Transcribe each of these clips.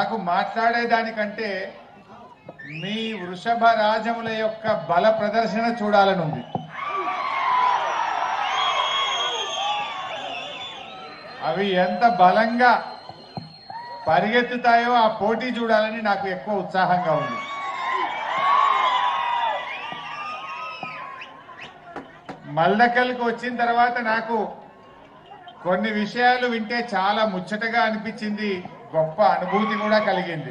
నాకు మాట్లాడేదానికంటే మీ వృషభ రాజముల యొక్క బల ప్రదర్శన చూడాలనుంది అవి ఎంత బలంగా పరిగెత్తుతాయో ఆ పోటీ చూడాలని నాకు ఎక్కువ ఉత్సాహంగా ఉంది మల్దకల్కి వచ్చిన తర్వాత నాకు కొన్ని విషయాలు వింటే చాలా ముచ్చటగా అనిపించింది గొప్ప అనుభూతి కూడా కలిగింది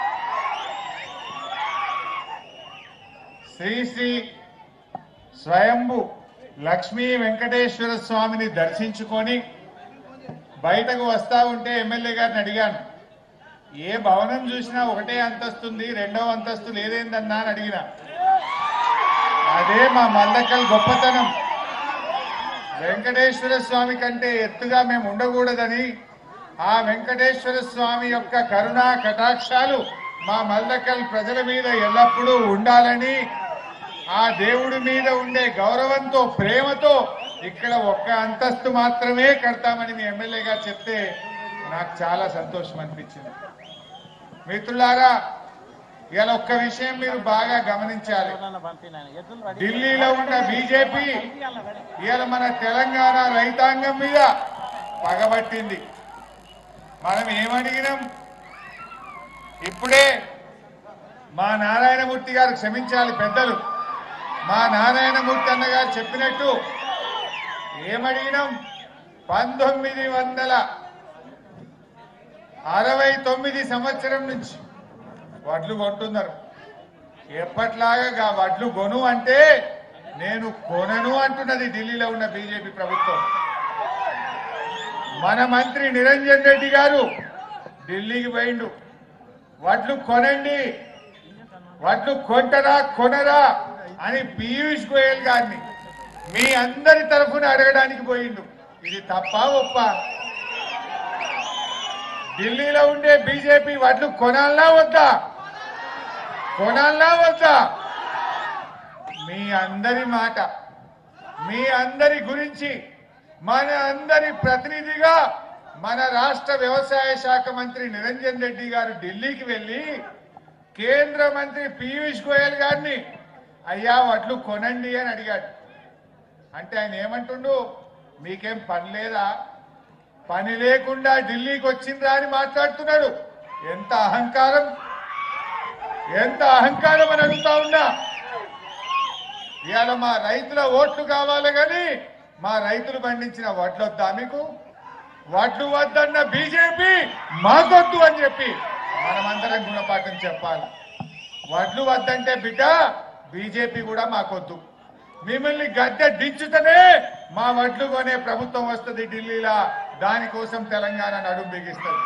శ్రీ శ్రీ స్వయంభు లక్ష్మీ వెంకటేశ్వర స్వామిని దర్శించుకొని బయటకు వస్తా ఉంటే ఎమ్మెల్యే గారిని అడిగాను ఏ భవనం చూసినా ఒకటే అంతస్తుంది రెండవ అంతస్తు లేదేందన్నా అని అడిగిన అదే మా మల్లకల్ గొప్పతనం వెంకటేశ్వర స్వామి కంటే ఎత్తుగా మేము ఉండకూడదని ఆ వెంకటేశ్వర స్వామి యొక్క కరుణా కటాక్షాలు మా మల్లకల్ ప్రజల మీద ఎల్లప్పుడూ ఉండాలని ఆ దేవుడి మీద ఉండే గౌరవంతో ప్రేమతో ఇక్కడ ఒక్క అంతస్తు మాత్రమే కడతామని మీ ఎమ్మెల్యే గారు చెప్తే నాకు చాలా సంతోషం అనిపించింది మిత్రులారా ఇవాళ ఒక్క విషయం మీరు బాగా గమనించాలి ఢిల్లీలో ఉన్న బీజేపీ ఇవాళ మన తెలంగాణ రైతాంగం మీద పగబట్టింది మనం ఏమడిగినాం ఇప్పుడే మా నారాయణమూర్తి గారు క్షమించాలి పెద్దలు మా నారాయణమూర్తి అన్న గారు చెప్పినట్టు ఏమడిగినాం పంతొమ్మిది వందల అరవై తొమ్మిది సంవత్సరం నుంచి వడ్లు కొంటున్నారు ఎప్పట్లాగా వడ్లు కొను అంటే నేను కొనను అంటున్నది ఢిల్లీలో ఉన్న బీజేపీ ప్రభుత్వం మన మంత్రి నిరంజన్ రెడ్డి గారు ఢిల్లీకి పోయిండు వడ్లు కొనండి వడ్లు కొంటరా కొనరా అని పీయూష్ గోయల్ గారిని మీ అందరి తరఫున అడగడానికి పోయిండు ఇది తప్ప ఒప్ప ఢిల్లీలో ఉండే బీజేపీ వడ్లు కొనాలనా వద్దా కొనాలనా వద్దా మీ అందరి మాట మీ అందరి గురించి మన అందరి ప్రతినిధిగా మన రాష్ట్ర వ్యవసాయ శాఖ మంత్రి నిరంజన్ రెడ్డి గారు ఢిల్లీకి వెళ్లి కేంద్ర మంత్రి పీయూష్ గోయల్ గారిని అయ్యా వడ్లు కొనండి అని అడిగాడు అంటే ఆయన ఏమంటుండు మీకేం పని లేదా పని లేకుండా ఢిల్లీకి వచ్చిండ్రా అని మాట్లాడుతున్నాడు ఎంత అహంకారం ఎంత అహంకారం అని అడుగుతా ఉన్నా ఇవాళ మా రైతుల ఓట్లు కావాలి కానీ మా రైతులు పండించిన వడ్లు వద్దా మీకు వడ్లు వద్దన్న బీజేపీ మాకొద్దు అని చెప్పి మనమందరం గుణపాఠం చెప్పాలి వడ్లు వద్దంటే బిడ్డ బీజేపీ కూడా మాకొద్దు మిమ్మల్ని గద్దె దించుతనే మా వడ్లు కొనే ప్రభుత్వం వస్తుంది ఢిల్లీలో దానికోసం తెలంగాణ నడుం బిగిస్తుంది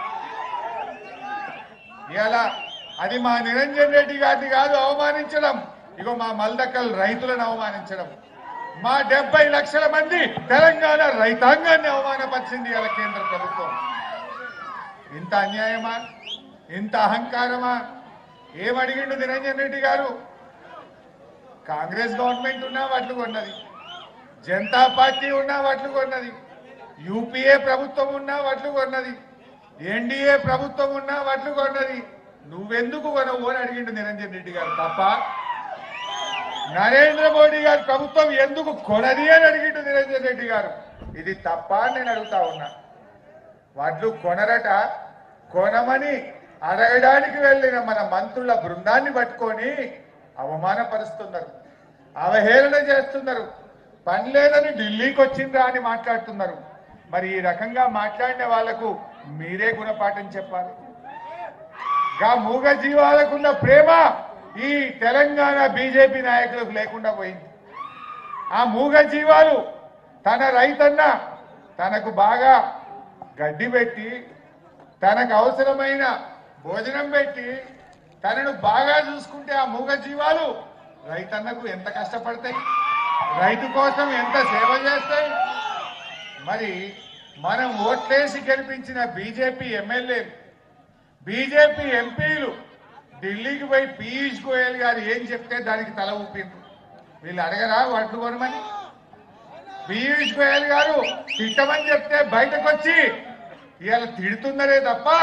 ఇలా అది మా నిరంజన్ రెడ్డి గారిని కాదు అవమానించడం ఇగో మా మల్దకల్ రైతులను అవమానించడం మా డెబ్బై లక్షల మంది తెలంగాణ రైతాంగాన్ని అవమానపరిచింది ఇలా కేంద్ర ప్రభుత్వం ఇంత అన్యాయమా ఇంత అహంకారమా ఏమడిగిండు నిరంజన్ రెడ్డి గారు కాంగ్రెస్ గవర్నమెంట్ ఉన్నా వడ్లు కొన్నది జనతా పార్టీ ఉన్నా వడ్లు కొన్నది యూపీఏ ప్రభుత్వం ఉన్నా వడ్లు కొన్నది ఎన్డీఏ ప్రభుత్వం ఉన్నా వడ్లు కొన్నది నువ్వెందుకు కొనవు అని అడిగిండు నిరంజన్ రెడ్డి గారు తప్ప నరేంద్ర మోడీ గారి ప్రభుత్వం ఎందుకు కొనది అని అడిగిండు నిరంజన్ రెడ్డి గారు ఇది తప్ప అని నేను అడుగుతా ఉన్నా వడ్లు కొనరట కొనమని అడగడానికి వెళ్ళిన మన మంత్రుల బృందాన్ని పట్టుకొని అవమానపరుస్తున్నారు అవహేళన చేస్తున్నారు పని లేదని ఢిల్లీకి వచ్చిండ్రా అని మాట్లాడుతున్నారు మరి ఈ రకంగా మాట్లాడిన వాళ్లకు మీరే గుణపాఠం చెప్పాలి గా మూగ జీవాలకున్న ప్రేమ ఈ తెలంగాణ బీజేపీ నాయకులకు లేకుండా పోయింది ఆ మూగ జీవాలు తన రైతన్న తనకు బాగా గడ్డి పెట్టి తనకు అవసరమైన భోజనం పెట్టి తనను బాగా చూసుకుంటే ఆ మూగ జీవాలు రైతన్నకు ఎంత కష్టపడతాయి రైతు కోసం ఎంత సేవ చేస్తాయి మరి మనం ఓట్లేసి గెలిపించిన బీజేపీ ఎమ్మెల్యేలు బీజేపీ ఎంపీలు ఢిల్లీకి పోయి పీయూష్ గోయల్ గారు ఏం చెప్తే దానికి తల ఊపిండ్రు వీళ్ళు అడగరా వడ్లు కొనమని పీయూష్ గోయల్ గారు తిట్టమని చెప్తే బయటకు వచ్చి ఇవాళ తిడుతున్నారే తప్ప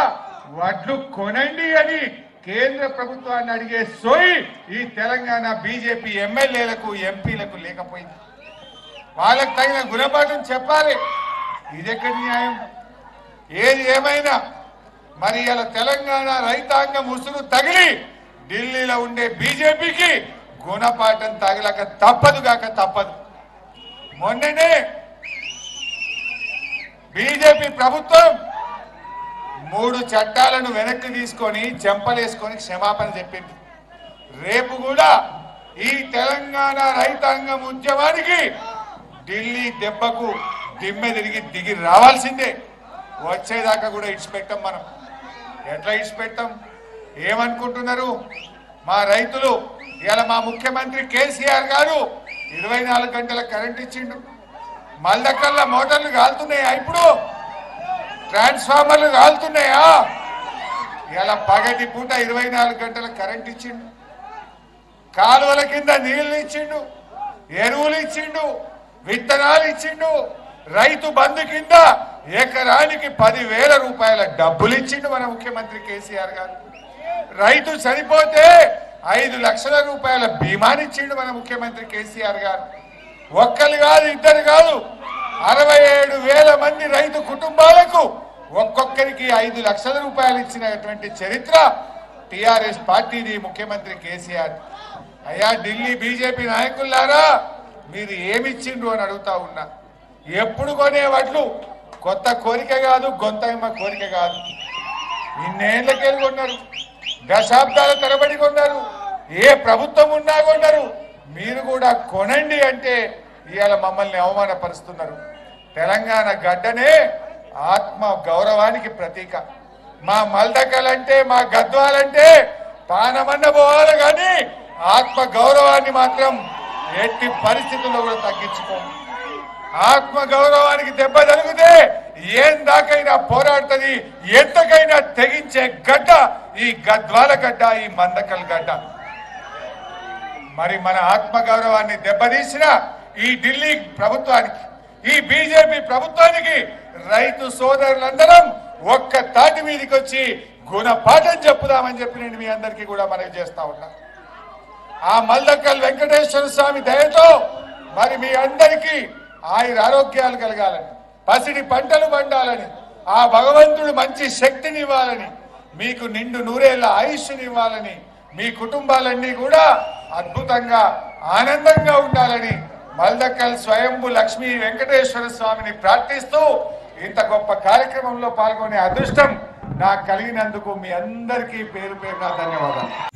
వడ్లు కొనండి అని కేంద్ర ప్రభుత్వాన్ని అడిగే సోయి ఈ తెలంగాణ బీజేపీ ఎమ్మెల్యేలకు ఎంపీలకు లేకపోయింది వాళ్ళకు తగిన గుణపాఠం చెప్పాలి ఇదెక్కడి న్యాయం ఏది ఏమైనా మరి ఇలా తెలంగాణ రైతాంగం ఉసురు తగిలి ఢిల్లీలో ఉండే బీజేపీకి గుణపాఠం తగలక తప్పదు కాక తప్పదు మొన్ననే బీజేపీ ప్రభుత్వం మూడు చట్టాలను వెనక్కి తీసుకొని చెంపలేసుకొని క్షమాపణ చెప్పింది రేపు కూడా ఈ తెలంగాణ రైతాంగం ఉద్యమానికి ఢిల్లీ దెబ్బకు దిమ్మె తిరిగి దిగి రావాల్సిందే వచ్చేదాకా కూడా ఇడిచిపెట్టాం మనం ఎట్లా ఇడిచిపెట్టాం ఏమనుకుంటున్నారు మా రైతులు ఇలా మా ముఖ్యమంత్రి కేసీఆర్ గారు ఇరవై నాలుగు గంటల కరెంట్ ఇచ్చిండు మల్లకల్లా మోటార్లు కాలుతున్నాయా ఇప్పుడు ట్రాన్స్ఫార్మర్లు కాలుతున్నాయా ఇలా పగటి పూట ఇరవై నాలుగు గంటల కరెంట్ ఇచ్చిండు కాలువల కింద నీళ్లు ఇచ్చిండు ఎరువులు ఇచ్చిండు విత్తనాలు ఇచ్చిండు రైతు బంధు కింద ఎకరానికి పదివేల రూపాయల డబ్బులు ఇచ్చిండు మన ముఖ్యమంత్రి కేసీఆర్ గారు రైతు చనిపోతే ఐదు లక్షల రూపాయల బీమానిచ్చిండు మన ముఖ్యమంత్రి కేసీఆర్ గారు ఒక్కరు కాదు ఇద్దరు కాదు అరవై ఏడు వేల మంది రైతు కుటుంబాలకు ఒక్కొక్కరికి ఐదు లక్షల రూపాయలు ఇచ్చినటువంటి చరిత్ర టిఆర్ఎస్ పార్టీది ముఖ్యమంత్రి కేసీఆర్ అయ్యా ఢిల్లీ బీజేపీ నాయకులారా మీరు ఏమిచ్చిండ్రు అని అడుగుతా ఉన్నా ఎప్పుడు కొనే వడ్లు కొత్త కోరిక కాదు గొంతమ్మ కోరిక కాదు ఇన్నేళ్లకెళ్ళి కొన్నారు దశాబ్దాల తరబడి కొన్నారు ఏ ప్రభుత్వం ఉన్నా కొన్నారు మీరు కూడా కొనండి అంటే ఇవాళ మమ్మల్ని అవమానపరుస్తున్నారు తెలంగాణ గడ్డనే ఆత్మ గౌరవానికి ప్రతీక మా మల్దకలంటే మా గద్వాలంటే పానమన్న పోవాలి కానీ ఆత్మ గౌరవాన్ని మాత్రం ఎట్టి పరిస్థితుల్లో కూడా తగ్గించుకోము ఆత్మ గౌరవానికి దెబ్బ తగిలితే ఏం దాకైనా పోరాడుతుంది ఎంతకైనా తెగించే గడ్డ ఈ గద్వాల గడ్డ ఈ మందకల్ గడ్డ మరి మన ఆత్మ గౌరవాన్ని దెబ్బతీసిన ఈ ఢిల్లీ ప్రభుత్వానికి ఈ బీజేపీ ప్రభుత్వానికి రైతు సోదరులందరం ఒక్క తాటి మీదకి వచ్చి గుణపాఠం చెప్పుదామని చెప్పి నేను మీ అందరికీ కూడా మనవి చేస్తా ఉన్నా ఆ మల్లకల్ వెంకటేశ్వర స్వామి దయతో మరి మీ అందరికీ ఆయుర ఆరోగ్యాలు కలగాలని పసిడి పంటలు పండాలని ఆ భగవంతుడు మంచి శక్తిని ఇవ్వాలని మీకు నిండు నూరేళ్ల ఆయుష్ని ఇవ్వాలని మీ కుటుంబాలన్నీ కూడా అద్భుతంగా ఆనందంగా ఉండాలని మల్దక్కల్ స్వయంభు లక్ష్మీ వెంకటేశ్వర స్వామిని ప్రార్థిస్తూ ఇంత గొప్ప కార్యక్రమంలో పాల్గొనే అదృష్టం నాకు కలిగినందుకు మీ అందరికీ పేరు పేరున ధన్యవాదాలు